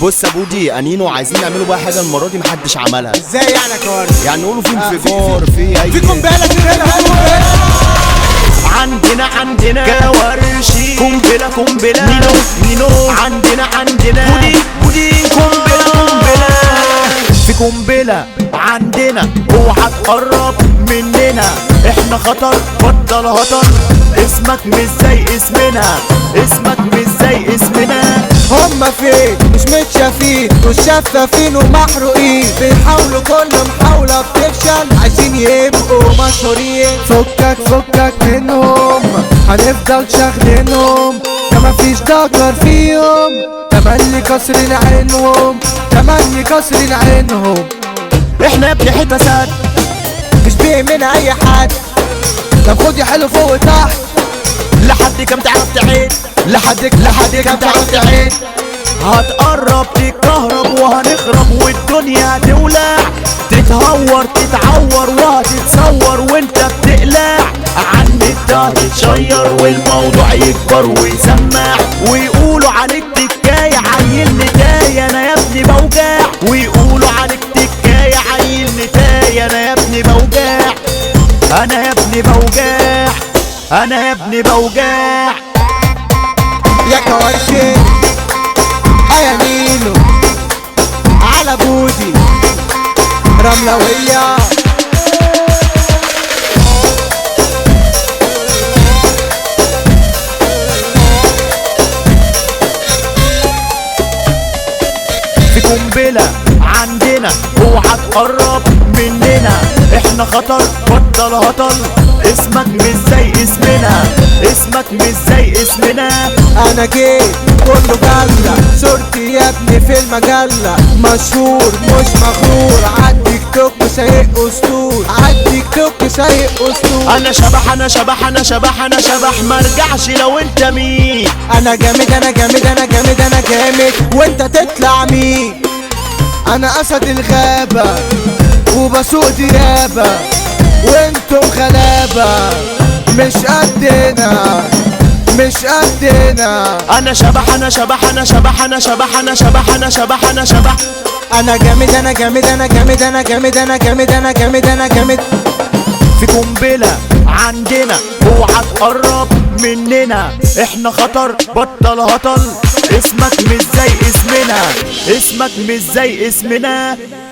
بص يا بودي انينو عايزين نعملوا بقى حاجه المره دي محدش عملها ازاي يعني يا كوارث يعني نقولوا في آه، في- انفجار في اي في قنبله كده عندنا عندنا كوارشي قنبله قنبله نينو نينو عندنا عندنا بودي بودي قنبله قنبله في قنبله عندنا اوعى تقرب مننا احنا خطر بطل هطل اسمك مش زي اسمنا اسمك مش زي اسمنا هما فين مش متشافين والشفافين ومحروقين بيحاولوا كل محاولة بتفشل عايزين يبقوا مشهورين فكك فكك منهم هنفضل شاغلينهم ده مفيش ضجر فيهم تملي كسرين عينهم تملي كسرين عينهم احنا يا ابني حته سد مش بيهمنا اي حد طب خد يا حلو فوق وتحت لحد كام تعرف تعيد لحد لحد كام تعرف تعيد هتقرب تتكهرب وهنخرب والدنيا هتولع تتهور تتعور وهتتصور وانت بتقلع عن النت هتتشير والموضوع يكبر ويسمع ويقولوا عليك تكاية عيل نتاية انا يا ابني بوجع ويقولوا عليك تكاية عيل نتاية انا يا ابني بوجع انا يا ابني بوجع انا يا ابني بوجع يا كوارشي يا نينو على بودي رملوية في قنبلة عندنا اوعى تقرب مننا احنا خطر بطل هطل اسمك مش زي اسمنا اسمك مش زي اسمنا انا جيت كله جلة صورتي يا ابني في المجلة مشهور مش مغرور عالتيك توك سايق اسطول عالتيك توك سايق اسطول انا شبح انا شبح انا شبح انا شبح مرجعش لو انت مين انا جامد انا جامد انا جامد انا جامد وانت تطلع مين انا اسد الغابة وبسوق ديابة وانتم غلابة مش قدنا مش قدنا انا شبح انا شبح انا شبح انا شبح انا شبح انا شبح انا شبح انا جامد انا جامد انا جامد انا جامد انا جامد انا جامد انا جامد في قنبلة عندنا اوعى تقرب مننا احنا خطر بطل هطل اسمك مش زي اسمنا اسمك مش زي اسمنا